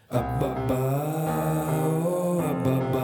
ಅಬ್ಬಬ್ಬಾ ಓ ಅಬ್ಬಬ್ಬಾ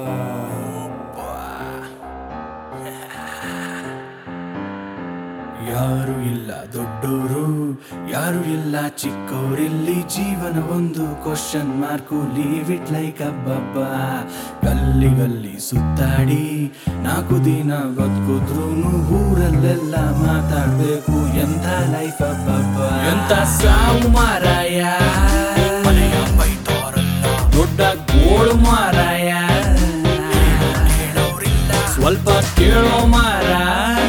ಯಾರು ಇಲ್ಲ ದೊಡ್ಡೋರು ಯಾರು ಇಲ್ಲ ಚಿಕ್ಕವರಿಲ್ಲಿ ಜೀವನ ಒಂದು question mark leave it like ಅಬ್ಬಬ್ಬ ಗಲ್ಲಿ ಗಲ್ಲಿ ಸುತ್ತಾಡಿ ನಾಲ್ಕು ದಿನ ಬದುಕುದ್ರು ಊರಲ್ಲೆಲ್ಲ ಮಾತಾಡ್ಬೇಕು ಎಂಥ ಲೈಫ್ ಅಬ್ಬಬ್ಬ ಎಂತ ಸಾವು ಮಾರಾಯ ಮನೆಯ ಬೈದೋರಲ್ಲ ದೊಡ್ಡ ಗೋಳು ಮಾರಾಯ ಸ್ವಲ್ಪ ಕೇಳೋ ಮಾರಾಯ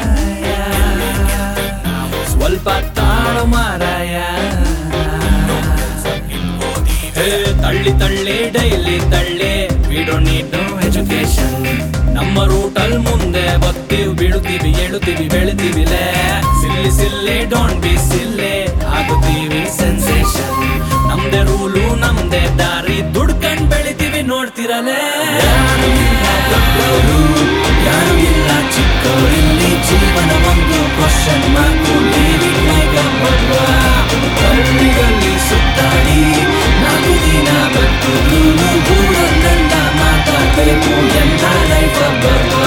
ಸ್ವಲ್ಪ ತಾಳು ಮಾರಾಯ ಹೇ, ತಳ್ಳಿ ತಳ್ಳಿ ಡೈಲಿ ತಳ್ಳಿ ಬಿಡೋ ನೀಡು ಎಜುಕೇಶನ್ ನಮ್ಮ ರೂಟಲ್ ಮುಂದೆ ಬತ್ತೀವಿ ಬೀಳುತ್ತೀವಿ ಏಳುತ್ತೀವಿ ಬೆಳಿತೀವಿಲೇ silly silly don't be silly ಆಗುತ್ತೀವಿ ಸೆನ್ಸೇಷನ್ ನಮ್ದೇ ರೂಲು ನಮ್ದೇ ದಾರಿ ದುಡ್ಕಂಡ್ ಬೆಳಿತೀವಿ ನೋಡ್ತಿರಲೇ ಯಾರು ಇಲ್ಲ ದೊಡ್ಡವರು ಯಾರು ಇಲ್ಲ ಚಿಕ್ಕವರಿಲ್ಲಿ ಜೀವನ ಒಂದು ಕ್ವಶನ್ ಮಾರ್ಕು ಗಲ್ಲಿಗಲ್ಲಿ ಸುತ್ತಾಡಿ ನಾಲ್ಕು ದಿನ ಬದುಕು ಊರಲ್ಲೆಲ್ಲ ಮಾತಾಡ್ಬೇಕು ಎಂತ ಲೈಫ್ ಬರ್ವಾ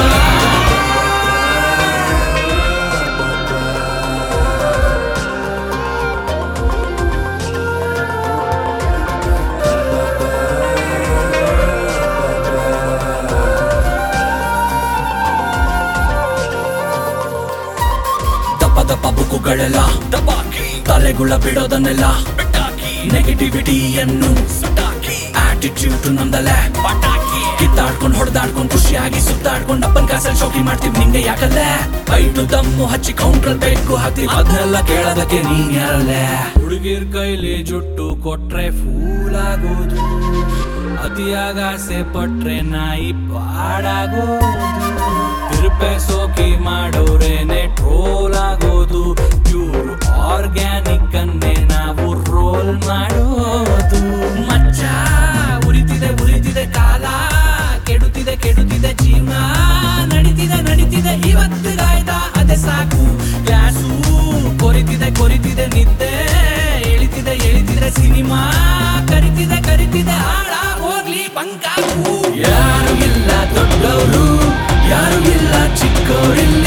ದಪ್ಪ ದಪ್ಪ ಬುಕ್ಕುಗಳೆಲ್ಲ ದಬ್ಬಾಕಿ ತಲೆಗುಳ ಬಿಡೋದನ್ನೆಲ್ಲ ಬಿಟ್ಟಾಕಿ ನೆಗೆಟಿವಿಟಿಯನ್ನು ಸುಟ್ಟಾಕಿ ಆಟಿಟ್ಯೂಡ್ ನಮ್ದಲ್ಲೇ ಪಟಾಕಿ ಕಿತ್ತಾಡ್ಕೊಂಡ್ ಹೊಡೆದಾಡ್ಕೊಂಡ್ ಖುಷಿಯಾಗಿ ಸುತ್ತಾಡ್ಕೊಂಡ್ ಅಪ್ಪನ್ ಕಾಸಲ್ ಶೋಕಿ ಮಾಡ್ತೀವಿ ನಿಂಗೆ ಯಾಕಲ್ಲೇ ಐಟು ದಮ್ಮು ಹಚ್ಚಿ ಕೌಂಟ್ರಲ್ ಬೇಕು ಹಾಕ್ತೀವಿ ಅದನ್ನೆಲ್ಲ ಕೇಳೋದಕ್ಕೆ ನೀನ್ ಯಾರಲ್ಲೇ ಹುಡುಗಿರ್ ಕೈಲಿ ಜುಟ್ಟು ಕೊಟ್ರೆ ಫೂಲ್ ಆಗೋದು ಅತಿಯಾಗ ಆಸೆ ಪಟ್ರೆ ನಾಯಿ ಪಾಡಾಗೋದು ತಿರುಪೆ ಸೋಕಿ ಮಾಡೋರೇನೆ ಟ್ರೋಲ್ ಆಗೋದು ಪ್ಯೂರ್ ಆರ್ಗ್ಯಾನಿಕ್ ಅನ್ನೇ ನಾವು ರೋಲ್ ಮಾಡೋದು ಮಚ್ಚ ಉರಿತಿದೆ ಉರಿತಿದೆ ಕಾಲ ಕೆಡುತ್ತಿದೆ ಕೆಡುತ್ತಿದೆ ಜೀವನ ನಡೀತಿದೆ ನಡೀತಿದೆ ಇವತ್ತು ಗಾಯ್ದ ಅದೇ ಸಾಕು ಕ್ಲಾಸು ಕೊರಿತಿದೆ ಕೊರಿತಿದೆ ನಿದ್ದೆ ಎಳಿತಿದೆ ಎಳಿತಿದೆ ಸಿನಿಮಾ ಕರಿತಿದೆ ಕರಿತಿದೆ ಹಾಳ ಹೋಗ್ಲಿ ಬಂಕಾಕು ಯಾರು ಇಲ್ಲ ದೊಡ್ಡವರು ಯಾರು ಇಲ್ಲ ಚಿಕ್ಕವರಿಲ್ಲ